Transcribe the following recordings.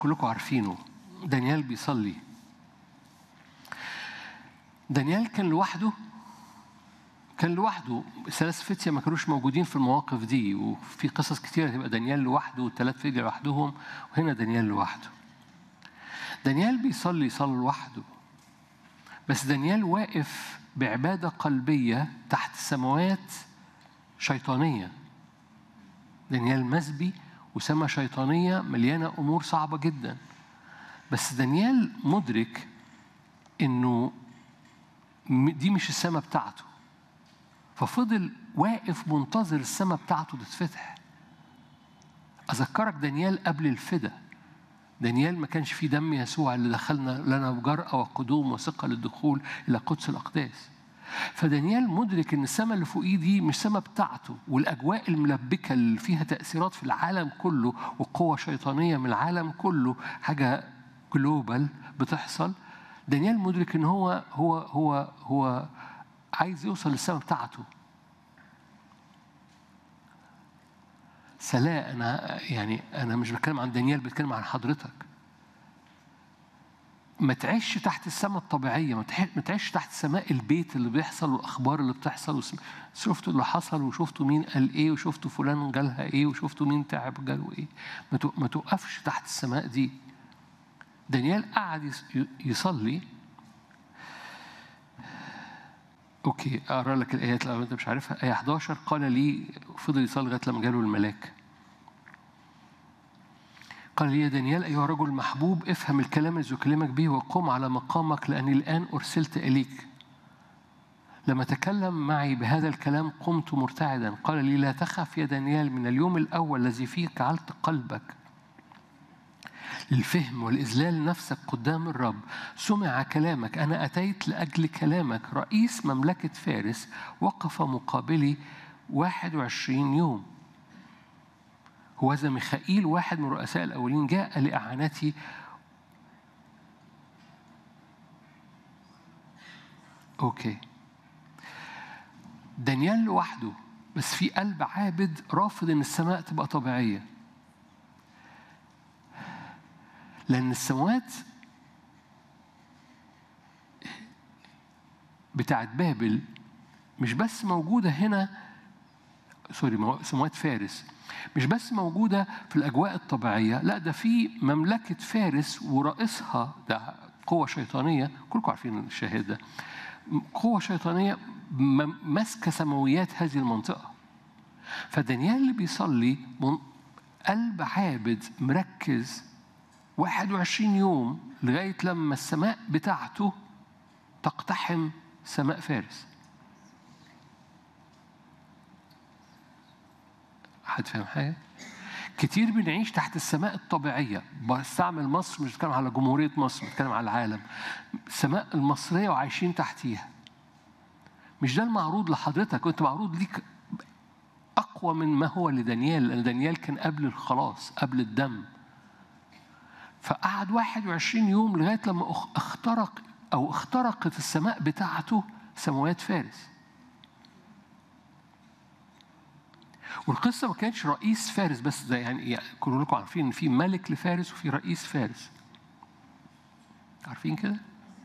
كلكم عارفينه دانيال بيصلي دانيال كان لوحده كان لوحده ثلاث فتية ما كانوش موجودين في المواقف دي وفي قصص كتيرة تبقى دانيال لوحده والثلاث فتية لوحدهم وهنا دانيال لوحده دانيال بيصلي يصلي لوحده بس دانيال واقف بعبادة قلبية تحت سماوات شيطانية دانيال مسبي وسما شيطانية مليانة أمور صعبة جدا بس دانيال مدرك إنه دي مش السما بتاعته ففضل واقف منتظر السما بتاعته تتفتح أذكرك دانيال قبل الفدا دانيال ما كانش فيه دم يسوع اللي دخلنا لنا بجرأة وقدوم وثقة للدخول إلى قدس الأقداس فدانيال مدرك ان السماء اللي فوقيه دي مش سماء بتاعته والاجواء الملبكه اللي فيها تاثيرات في العالم كله وقوه شيطانيه من العالم كله حاجه جلوبال بتحصل دانيال مدرك ان هو هو هو هو عايز يوصل للسماء بتاعته سلاء انا يعني انا مش بتكلم عن دانيال بتكلم عن حضرتك ما تعيش تحت السماء الطبيعية ما تعيش تحت سماء البيت اللي بيحصل والأخبار اللي بتحصل شفتوا اللي حصل وشفتوا مين قال إيه وشفتوا فلان جالها إيه وشفتوا مين تعب جاله إيه ما توقفش تحت السماء دي دانيال قعد يصلي اوكي اقرا لك الايات لو انت مش عارفها ايه 11 قال لي فضل يصلي لغايه لما جاله الملاك قال لي يا دانيال أيها الرجل المحبوب افهم الكلام الذي أكلمك به وقم على مقامك لأني الآن أرسلت إليك لما تكلم معي بهذا الكلام قمت مرتعدا قال لي لا تخف يا دانيال من اليوم الأول الذي فيه جعلت قلبك للفهم والإذلال نفسك قدام الرب سمع كلامك أنا أتيت لأجل كلامك رئيس مملكة فارس وقف مقابلي 21 يوم هوذا ميخائيل واحد من رؤساء الأولين جاء لإعانتي أوكي دانيال لوحده بس في قلب عابد رافض إن السماء تبقى طبيعية لأن السماوات بتاعت بابل مش بس موجودة هنا سوري سماوات فارس مش بس موجودة في الأجواء الطبيعية لا ده في مملكة فارس ورئيسها ده قوة شيطانية كلكم عارفين الشاهد ده قوة شيطانية ماسكة سماويات هذه المنطقة فدانيال اللي بيصلي قلب عابد مركز 21 يوم لغاية لما السماء بتاعته تقتحم سماء فارس حد فاهم حاجة؟ كتير بنعيش تحت السماء الطبيعية بستعمل مصر مش بتكلم على جمهورية مصر بتكلم على العالم السماء المصرية وعايشين تحتيها مش ده المعروض لحضرتك انت معروض ليك أقوى من ما هو لدانيال لأن دانيال كان قبل الخلاص قبل الدم فقعد 21 يوم لغاية لما اخترق أو اخترقت السماء بتاعته سماوات فارس والقصه ما كانتش رئيس فارس بس ده يعني, يعني كلكم عارفين ان في ملك لفارس وفي رئيس فارس عارفين كده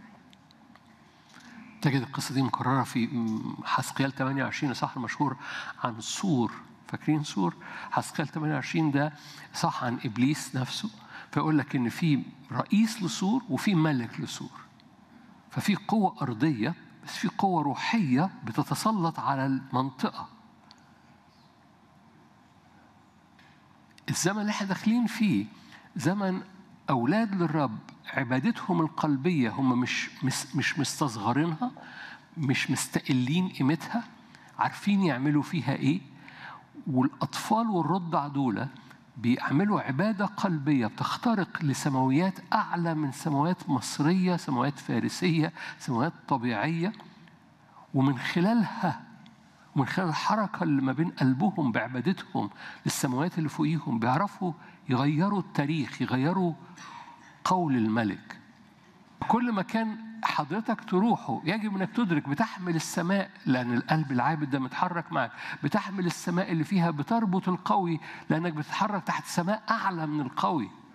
تجد القصه دي مكرره في حسقيال 28 صح المشهور عن سور فاكرين سور حسقيال 28 ده صح عن ابليس نفسه فيقول لك ان في رئيس لسور وفي ملك لسور ففي قوه ارضيه بس في قوه روحيه بتتسلط على المنطقه الزمن اللي احنا داخلين فيه زمن أولاد للرب عبادتهم القلبية هم مش مش, مش مستصغرينها مش مستقلين قيمتها عارفين يعملوا فيها إيه والأطفال والرضع دول بيعملوا عبادة قلبية بتخترق لسماويات أعلى من سماوات مصرية سماوات فارسية سماوات طبيعية ومن خلالها ومن خلال الحركة اللي ما بين قلبهم بعبادتهم للسماوات اللي فوقيهم بيعرفوا يغيروا التاريخ يغيروا قول الملك كل مكان حضرتك تروحه يجب انك تدرك بتحمل السماء لان القلب العابد ده متحرك معك بتحمل السماء اللي فيها بتربط القوي لانك بتتحرك تحت سماء اعلى من القوي